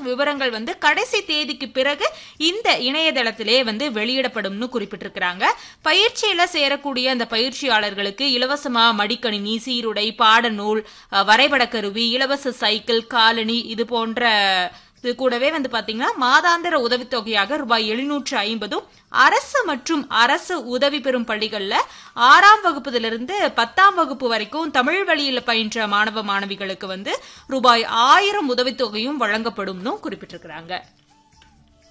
விவரங்கள் வந்து கடைசி தேதிக்கு பிறகு இந்த இணையதளத்திலே வந்து வெளியிடப்படும்னு குறிப்பிட்டிருக்கிறாங்க பயிற்சியில சேரக்கூடிய அந்த பயிற்சியாளர்களுக்கு இலவசமா மடிக்கணினி சீருடை பாடநூல் அஹ், வரைபட கருவி இலவச சைக்கிள் காலணி இது போன்ற இது கூடவே வந்து பாத்தீங்கன்னா மாதாந்திர உதவித்தொகையாக ரூபாய் எழுநூற்று ஐம்பதும் அரசு மற்றும் அரசு உதவி பெறும் பள்ளிகள்ல ஆறாம் வகுப்புதிலிருந்து பத்தாம் வகுப்பு வரைக்கும் தமிழ் வழியில பயின்ற மாணவ மாணவிகளுக்கு வந்து ரூபாய் ஆயிரம் உதவித்தொகையும் வழங்கப்படும்னு குறிப்பிட்டிருக்கிறாங்க